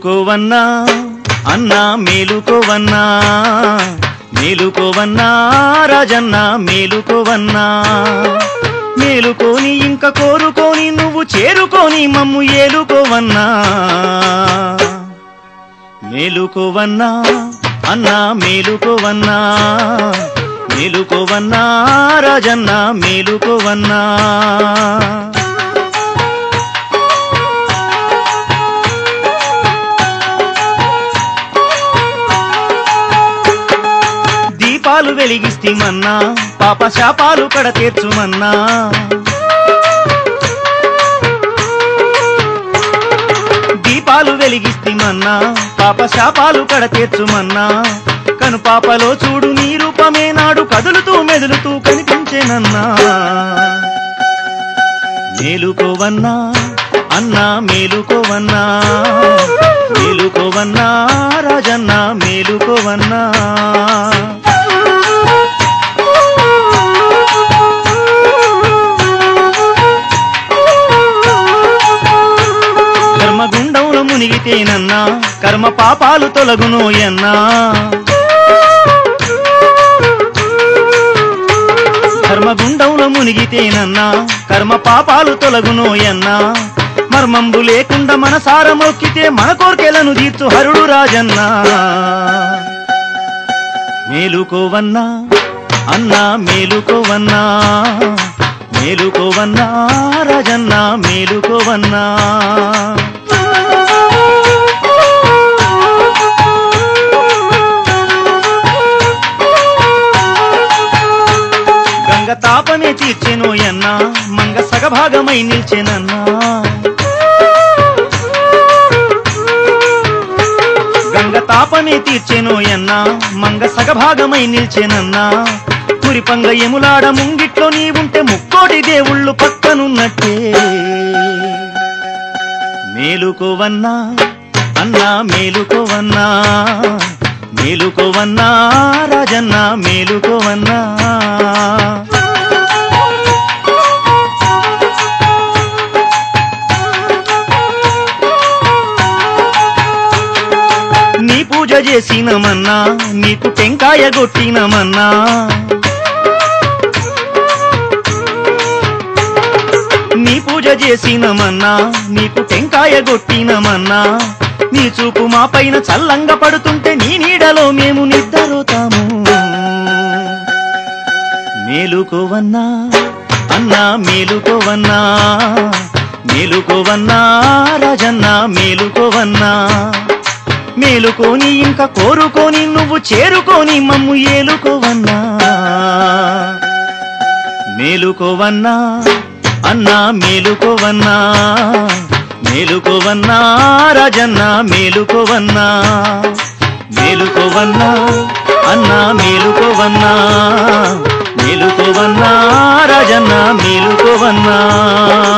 మేలుకోవన్నా అన్నా మేలుకోవన్నా మేలుకోవన్నా రాజన్న మేలుకోవన్నా మేలుకోని ఇంకా కోరుకోని నువ్వు చేరుకోని మమ్ము ఏలుకోవన్నా మేలుకోవన్నా అన్నా మేలుకోవన్నా మేలుకోవన్నా రాజన్న మేలుకోవన్నా దీపాలు వెలిగిస్తేమన్నా పాప శాపాలు కడ తీర్చుమన్నా దీపాలు వెలిగిస్తేమన్నా పాప శాపాలు కడ తీర్చుమన్నా కను పాపలో చూడు నీ రూపమే నాడు కదులుతూ మెదులుతూ కనిపించేనన్నా మేలుకోవన్నా అన్నా మేలుకోవన్నా మేలుకోవన్నా రాజన్న మేలుకోవన్నా ధర్మగుండంలో మునిగితేనన్నా కర్మ పాపాలు తొలగునోయన్నా ధర్మగుండంలో మునిగితేనన్నా కర్మ పాపాలు తొలగునోయన్నా మర్మంబు లేకుండా మనసార మొక్కితే మన కోర్కెలను తీర్చు హరుడు రాజన్నా మేలుకోవన్నా అన్నా మేలుకోవన్నా మేలుకోవన్నా రాజన్నా మేలుకోవన్నా గంగ తాపమే తీర్చెను ఎన్నా మంగ సగభాగమై నిల్చెనన్నా గంగ తాపమే తీర్చెను ఎన్నా మంగ సగభాగమై నిల్చెనన్నా కురిపంగ ఎములాడ ముంగిట్లో నీ ఉంటే ముక్కోటి దేవుళ్ళు పక్కనున్నట్టే మేలుకోవన్నా అన్నా మేలుకోవన్నా మేలుకోవన్నా రాజన్న మేలుకోవన్నా నీ పూజ చేసినమన్నా నీకు టెంకాయ కొట్టినమన్నా నీ పూజ చేసినమన్నా నీకు టెంకాయ కొట్టినమన్నా నీ చూపు మా పైన చల్లంగా పడుతుంటే నీ నీడలో మేము నిద్రపోతాము మేలుకోవన్నా అన్నా మేలుకోవన్నా మేలుకోవన్నా రాజన్న మేలుకోవన్నా మేలుకోని ఇంకా కోరుకోని నువ్వు చేరుకోని మమ్ము ఏలుకోవన్నా మేలుకోవన్నా అన్నా మేలుకోవన్నా మేలుకోవన్నా రాజన్న మేలుకోవన్నా మేలుకోవన్నా అన్నా మేలుకోవన్నా మేలుకోవన్నా రాజన్న మేలుకోవన్నా